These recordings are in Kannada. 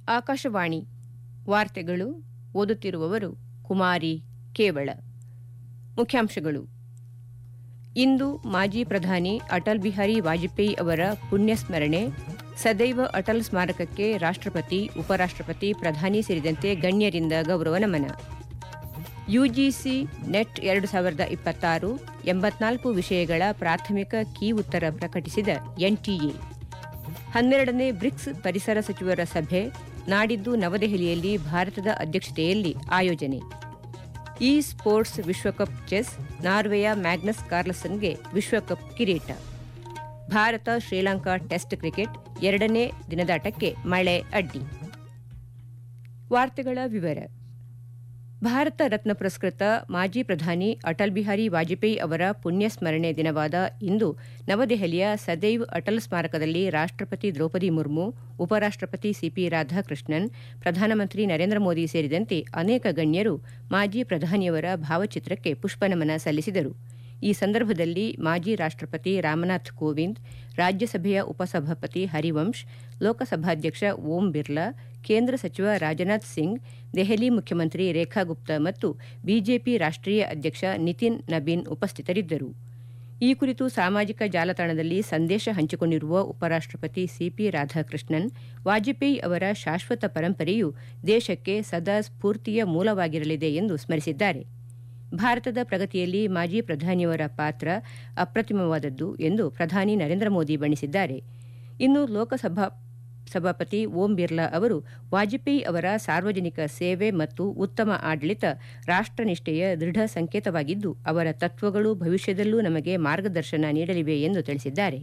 ಆಕಾಶವಾಣಿ ವಾರ್ತೆಗಳು ಓದುತ್ತಿರುವವರು ಕುಮಾರಿ ಕೇವಳ ಮುಖ್ಯಾಂಶಗಳು ಇಂದು ಮಾಜಿ ಪ್ರಧಾನಿ ಅಟಲ್ ಬಿಹಾರಿ ವಾಜಪೇಯಿ ಅವರ ಪುಣ್ಯಸ್ಮರಣೆ ಸದೈವ ಅಟಲ್ ಸ್ಮಾರಕಕ್ಕೆ ರಾಷ್ಟ್ರಪತಿ ಉಪರಾಷ್ಟ್ರಪತಿ ಪ್ರಧಾನಿ ಸೇರಿದಂತೆ ಗಣ್ಯರಿಂದ ಗೌರವ ನಮನ ಯುಜಿಸಿ ನೆಟ್ ಎರಡು ಸಾವಿರದ ಇಪ್ಪತ್ತಾರು ಎಂಬತ್ನಾಲ್ಕು ವಿಷಯಗಳ ಪ್ರಾಥಮಿಕ ಕೀ ಉತ್ತರ ಪ್ರಕಟಿಸಿದ ಎನ್ಟಿಎ ಹನ್ನೆರಡನೇ ಬ್ರಿಕ್ಸ್ ಪರಿಸರ ಸಚಿವರ ಸಭೆ ನಾಡಿದ್ದು ನವದೆಹಲಿಯಲ್ಲಿ ಭಾರತದ ಅಧ್ಯಕ್ಷತೆಯಲ್ಲಿ ಆಯೋಜನೆ ಇ ಸ್ಪೋರ್ಟ್ಸ್ ವಿಶ್ವಕಪ್ ಚೆಸ್ ನಾರ್ವೆಯ ಮ್ಯಾಗ್ನಸ್ ಕಾರ್ಲಸನ್ಗೆ ವಿಶ್ವಕಪ್ ಕಿರೀಟ ಭಾರತ ಶ್ರೀಲಂಕಾ ಟೆಸ್ಟ್ ಕ್ರಿಕೆಟ್ ಎರಡನೇ ದಿನದಾಟಕ್ಕೆ ಮಳೆ ಅಡ್ಡಿ ವಾರ್ತೆಗಳ ವಿವರ ಭಾರತ ರತ್ನ ಪುರಸ್ಕೃತ ಮಾಜಿ ಪ್ರಧಾನಿ ಅಟಲ್ ಬಿಹಾರಿ ವಾಜಪೇಯಿ ಅವರ ಪುಣ್ಯಸ್ಮರಣೆ ದಿನವಾದ ಇಂದು ನವದೆಹಲಿಯ ಸದೈವ್ ಅಟಲ್ ಸ್ಮಾರಕದಲ್ಲಿ ರಾಷ್ಟ್ರಪತಿ ದ್ರೌಪದಿ ಮುರ್ಮು ಉಪರಾಷ್ಟ್ರಪತಿ ಸಿಪಿ ರಾಧಾಕೃಷ್ಣನ್ ಪ್ರಧಾನಮಂತ್ರಿ ನರೇಂದ್ರ ಮೋದಿ ಸೇರಿದಂತೆ ಅನೇಕ ಗಣ್ಯರು ಮಾಜಿ ಪ್ರಧಾನಿಯವರ ಭಾವಚಿತ್ರಕ್ಕೆ ಪುಷ್ಪನಮನ ಸಲ್ಲಿಸಿದರು ಈ ಸಂದರ್ಭದಲ್ಲಿ ಮಾಜಿ ರಾಷ್ಟ್ರಪತಿ ರಾಮನಾಥ್ ಕೋವಿಂದ್ ರಾಜ್ಯಸಭೆಯ ಉಪಸಭಾಪತಿ ಹರಿವಂಶ್ ಲೋಕಸಭಾಧ್ಯಕ್ಷ ಓಂ ಬಿರ್ಲಾ ಕೇಂದ್ರ ಸಚಿವ ರಾಜನಾಥ್ ಸಿಂಗ್ ದೆಹಲಿ ಮುಖ್ಯಮಂತ್ರಿ ರೇಖಾ ಗುಪ್ತಾ ಮತ್ತು ಬಿಜೆಪಿ ರಾಷ್ಟ್ರೀಯ ಅಧ್ಯಕ್ಷ ನಿತಿನ್ ನಬೀನ್ ಉಪಸ್ಥಿತರಿದ್ದರು ಈ ಕುರಿತು ಸಾಮಾಜಿಕ ಜಾಲತಾಣದಲ್ಲಿ ಸಂದೇಶ ಹಂಚಿಕೊಂಡಿರುವ ಉಪರಾಷ್ಟ್ರಪತಿ ಸಿಪಿ ರಾಧಾಕೃಷ್ಣನ್ ವಾಜಪೇಯಿ ಅವರ ಶಾಶ್ವತ ಪರಂಪರೆಯು ದೇಶಕ್ಕೆ ಸದಾ ಸ್ಫೂರ್ತಿಯ ಮೂಲವಾಗಿರಲಿದೆ ಎಂದು ಸ್ಮರಿಸಿದ್ದಾರೆ ಭಾರತದ ಪ್ರಗತಿಯಲ್ಲಿ ಮಾಜಿ ಪ್ರಧಾನಿಯವರ ಪಾತ್ರ ಅಪ್ರತಿಮವಾದದ್ದು ಎಂದು ಪ್ರಧಾನಿ ನರೇಂದ್ರ ಮೋದಿ ಬಣ್ಣಿಸಿದ್ದಾರೆ ಇನ್ನು ಲೋಕಸಭಾ ಸಭಾಪತಿ ಓಂ ಬಿರ್ಲಾ ಅವರು ವಾಜಪೇಯಿ ಅವರ ಸಾರ್ವಜನಿಕ ಸೇವೆ ಮತ್ತು ಉತ್ತಮ ಆಡಳಿತ ರಾಷ್ಟ್ರನಿಷ್ಠೆಯ ದೃಢ ಸಂಕೇತವಾಗಿದ್ದು ಅವರ ತತ್ವಗಳು ಭವಿಷ್ಯದಲ್ಲೂ ನಮಗೆ ಮಾರ್ಗದರ್ಶನ ನೀಡಲಿವೆ ಎಂದು ತಿಳಿಸಿದ್ದಾರೆ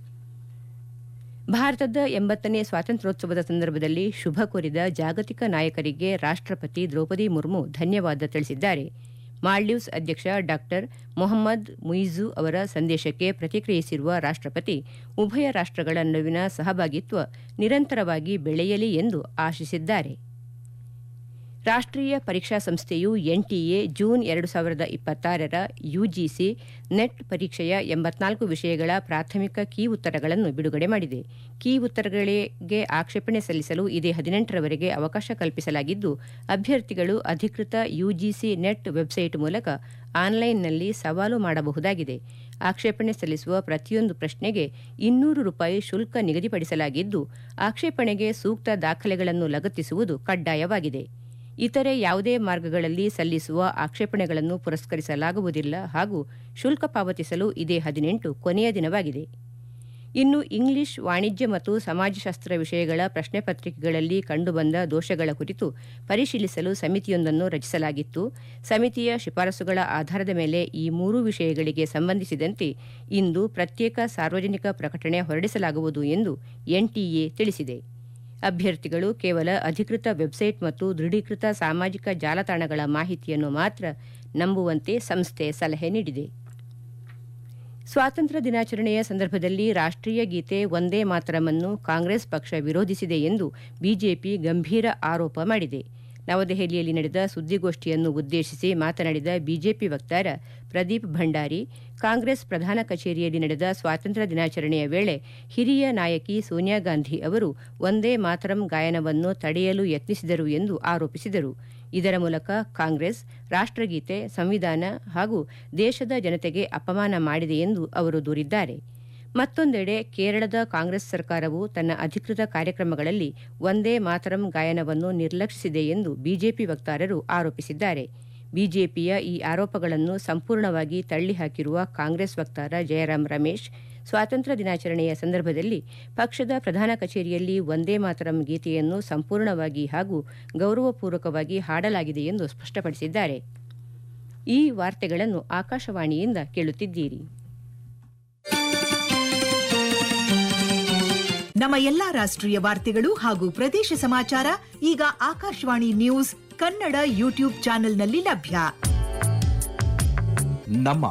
ಭಾರತದ ಎಂಬತ್ತನೇ ಸ್ವಾತಂತ್ರ್ಯೋತ್ಸವದ ಸಂದರ್ಭದಲ್ಲಿ ಶುಭ ಕೋರಿದ ಜಾಗತಿಕ ನಾಯಕರಿಗೆ ರಾಷ್ಟ್ರಪತಿ ದ್ರೌಪದಿ ಮುರ್ಮು ಧನ್ಯವಾದ ತಿಳಿಸಿದ್ದಾರೆ ಮಾಲ್ಡೀವ್ಸ್ ಅಧ್ಯಕ್ಷ ಡಾ ಮೊಹಮ್ಮದ್ ಮುಯಿಜು ಅವರ ಸಂದೇಶಕ್ಕೆ ಪ್ರತಿಕ್ರಿಯಿಸಿರುವ ರಾಷ್ಟ್ರಪತಿ ಉಭಯ ರಾಷ್ಟ್ರಗಳ ನಡುವಿನ ಸಹಭಾಗಿತ್ವ ನಿರಂತರವಾಗಿ ಬೆಳೆಯಲಿ ಎಂದು ಆಶಿಸಿದ್ದಾರೆ ರಾಷ್ಟ್ರೀಯ ಪರೀಕ್ಷಾ ಸಂಸ್ಥೆಯು ಎನ್ಟಿಎ ಜೂನ್ ಎರಡು ಸಾವಿರದ ಇಪ್ಪತ್ತಾರರ ಯುಜಿಸಿ ನೆಟ್ ಪರೀಕ್ಷೆಯ ಎಂಬತ್ನಾಲ್ಕು ವಿಷಯಗಳ ಪ್ರಾಥಮಿಕ ಕೀ ಉತ್ತರಗಳನ್ನು ಬಿಡುಗಡೆ ಮಾಡಿದೆ ಕೀ ಉತ್ತರಗಳಿಗೆ ಆಕ್ಷೇಪಣೆ ಸಲ್ಲಿಸಲು ಇದೇ ಹದಿನೆಂಟರವರೆಗೆ ಅವಕಾಶ ಕಲ್ಪಿಸಲಾಗಿದ್ದು ಅಭ್ಯರ್ಥಿಗಳು ಅಧಿಕೃತ ಯುಜಿಸಿ ನೆಟ್ ವೆಬ್ಸೈಟ್ ಮೂಲಕ ಆನ್ಲೈನ್ನಲ್ಲಿ ಸವಾಲು ಮಾಡಬಹುದಾಗಿದೆ ಆಕ್ಷೇಪಣೆ ಸಲ್ಲಿಸುವ ಪ್ರತಿಯೊಂದು ಪ್ರಶ್ನೆಗೆ ಇನ್ನೂರು ರೂಪಾಯಿ ಶುಲ್ಕ ನಿಗದಿಪಡಿಸಲಾಗಿದ್ದು ಆಕ್ಷೇಪಣೆಗೆ ಸೂಕ್ತ ದಾಖಲೆಗಳನ್ನು ಲಗತ್ತಿಸುವುದು ಕಡ್ಡಾಯವಾಗಿದೆ ಇತರೆ ಯಾವುದೇ ಮಾರ್ಗಗಳಲ್ಲಿ ಸಲ್ಲಿಸುವ ಆಕ್ಷೇಪಣೆಗಳನ್ನು ಪುರಸ್ಕರಿಸಲಾಗುವುದಿಲ್ಲ ಹಾಗೂ ಶುಲ್ಕ ಪಾವತಿಸಲು ಇದೇ ಹದಿನೆಂಟು ಕೊನೆಯ ದಿನವಾಗಿದೆ ಇನ್ನು ಇಂಗ್ಲಿಷ್ ವಾಣಿಜ್ಯ ಮತ್ತು ಸಮಾಜಶಾಸ್ತ್ರ ವಿಷಯಗಳ ಪ್ರಶ್ನೆ ಪತ್ರಿಕೆಗಳಲ್ಲಿ ಕಂಡುಬಂದ ದೋಷಗಳ ಕುರಿತು ಪರಿಶೀಲಿಸಲು ಸಮಿತಿಯೊಂದನ್ನು ರಚಿಸಲಾಗಿತ್ತು ಸಮಿತಿಯ ಶಿಫಾರಸುಗಳ ಆಧಾರದ ಮೇಲೆ ಈ ಮೂರು ವಿಷಯಗಳಿಗೆ ಸಂಬಂಧಿಸಿದಂತೆ ಇಂದು ಪ್ರತ್ಯೇಕ ಸಾರ್ವಜನಿಕ ಪ್ರಕಟಣೆ ಹೊರಡಿಸಲಾಗುವುದು ಎಂದು ಎನ್ಟಿಎ ತಿಳಿಸಿದೆ ಅಭ್ಯರ್ಥಿಗಳು ಕೇವಲ ಅಧಿಕೃತ ವೆಬ್ಸೈಟ್ ಮತ್ತು ದೃಢೀಕೃತ ಸಾಮಾಜಿಕ ಜಾಲತಾಣಗಳ ಮಾಹಿತಿಯನ್ನು ಮಾತ್ರ ನಂಬುವಂತೆ ಸಂಸ್ಥೆ ಸಲಹೆ ನೀಡಿದೆ ಸ್ವಾತಂತ್ರ್ಯ ದಿನಾಚರಣೆಯ ಸಂದರ್ಭದಲ್ಲಿ ರಾಷ್ಟ್ರೀಯ ಗೀತೆ ಒಂದೇ ಮಾತರಮನ್ನು ಕಾಂಗ್ರೆಸ್ ಪಕ್ಷ ವಿರೋಧಿಸಿದೆ ಎಂದು ಬಿಜೆಪಿ ಗಂಭೀರ ಆರೋಪ ಮಾಡಿದೆ ನವದೆಹಲಿಯಲ್ಲಿ ನಡೆದ ಸುದ್ದಿಗೋಷ್ಠಿಯನ್ನು ಉದ್ದೇಶಿಸಿ ಮಾತನಾಡಿದ ಬಿಜೆಪಿ ವಕ್ತಾರ ಪ್ರದೀಪ್ ಭಂಡಾರಿ ಕಾಂಗ್ರೆಸ್ ಪ್ರಧಾನ ಕಚೇರಿಯಲ್ಲಿ ನಡೆದ ಸ್ವಾತಂತ್ರ್ಯ ದಿನಾಚರಣೆಯ ವೇಳೆ ಹಿರಿಯ ನಾಯಕಿ ಸೋನಿಯಾ ಗಾಂಧಿ ಅವರು ಒಂದೇ ಮಾತರಂ ಗಾಯನವನ್ನು ತಡೆಯಲು ಯತ್ನಿಸಿದರು ಎಂದು ಆರೋಪಿಸಿದರು ಇದರ ಮೂಲಕ ಕಾಂಗ್ರೆಸ್ ರಾಷ್ಟ್ರಗೀತೆ ಸಂವಿಧಾನ ಹಾಗೂ ದೇಶದ ಜನತೆಗೆ ಅಪಮಾನ ಮಾಡಿದೆ ಎಂದು ಅವರು ದೂರಿದ್ದಾರೆ ಮತ್ತೊಂದೆಡೆ ಕೇರಳದ ಕಾಂಗ್ರೆಸ್ ಸರ್ಕಾರವು ತನ್ನ ಅಧಿಕೃತ ಕಾರ್ಯಕ್ರಮಗಳಲ್ಲಿ ಒಂದೇ ಮಾತರಂ ಗಾಯನವನ್ನು ನಿರ್ಲಕ್ಷಿಸಿದೆ ಎಂದು ಬಿಜೆಪಿ ವಕ್ತಾರರು ಆರೋಪಿಸಿದ್ದಾರೆ ಬಿಜೆಪಿಯ ಈ ಆರೋಪಗಳನ್ನು ಸಂಪೂರ್ಣವಾಗಿ ತಳ್ಳಿಹಾಕಿರುವ ಕಾಂಗ್ರೆಸ್ ವಕ್ತಾರ ಜಯರಾಮ್ ರಮೇಶ್ ಸ್ವಾತಂತ್ರ್ಯ ದಿನಾಚರಣೆಯ ಸಂದರ್ಭದಲ್ಲಿ ಪಕ್ಷದ ಪ್ರಧಾನ ಕಚೇರಿಯಲ್ಲಿ ಒಂದೇ ಮಾತರಂ ಗೀತೆಯನ್ನು ಸಂಪೂರ್ಣವಾಗಿ ಹಾಗೂ ಗೌರವಪೂರ್ವಕವಾಗಿ ಹಾಡಲಾಗಿದೆ ಎಂದು ಸ್ಪಷ್ಟಪಡಿಸಿದ್ದಾರೆ ಈ ವಾರ್ತೆಗಳನ್ನು ಆಕಾಶವಾಣಿಯಿಂದ ಕೇಳುತ್ತಿದ್ದೀರಿ ನಮ್ಮ ಎಲ್ಲಾ ರಾಷ್ಟ್ರೀಯ ವಾರ್ತೆಗಳು ಹಾಗೂ ಪ್ರದೇಶ ಸಮಾಚಾರ ಈಗ ಆಕಾಶವಾಣಿ ನ್ಯೂಸ್ ಕನ್ನಡ ಯೂಟ್ಯೂಬ್ ಚಾನೆಲ್ನಲ್ಲಿ ಲಭ್ಯ ನಮ್ಮ